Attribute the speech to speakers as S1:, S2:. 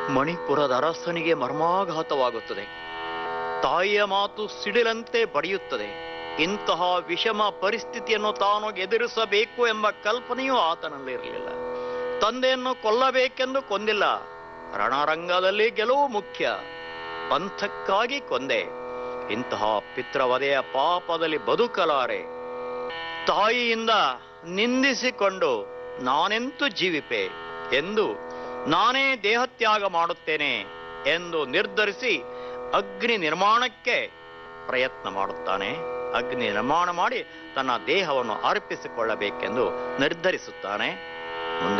S1: ಮಣಿಪುರದ ಅರಸನಿಗೆ ಮರ್ಮಾಘಾತವಾಗುತ್ತದೆ ತಾಯಿಯ ಮಾತು ಸಿಡಿಲಂತೆ ಬಡಿಯುತ್ತದೆ ಇಂತಹ ವಿಷಮ ಪರಿಸ್ಥಿತಿಯನ್ನು ತಾನು ಎದುರಿಸಬೇಕು ಎಂಬ ಕಲ್ಪನೆಯೂ ಆತನಲ್ಲಿ ಇರಲಿಲ್ಲ ತಂದೆಯನ್ನು ಕೊಲ್ಲಬೇಕೆಂದು ಕೊಂದಿಲ್ಲ ರಣರಂಗದಲ್ಲಿ ಗೆಲುವು ಮುಖ್ಯ ಪಂಥಕ್ಕಾಗಿ ಕೊಂದೆ ಇಂತಹ ಪಿತೃವಧೆಯ ಪಾಪದಲ್ಲಿ ಬದುಕಲಾರೆ ತಾಯಿಯಿಂದ ನಿಂದಿಸಿಕೊಂಡು ನಾನೆಂತೂ ಜೀವಿಪೆ ಎಂದು ನಾನೇ ದೇಹತ್ಯಾಗ ಮಾಡುತ್ತೇನೆ ಎಂದು ನಿರ್ಧರಿಸಿ ಅಗ್ನಿ ನಿರ್ಮಾಣಕ್ಕೆ ಪ್ರಯತ್ನ ಮಾಡುತ್ತಾನೆ ಅಗ್ನಿ ನಿರ್ಮಾಣ ಮಾಡಿ ತನ್ನ ದೇಹವನ್ನು ಅರ್ಪಿಸಿಕೊಳ್ಳಬೇಕೆಂದು ನಿರ್ಧರಿಸುತ್ತಾನೆ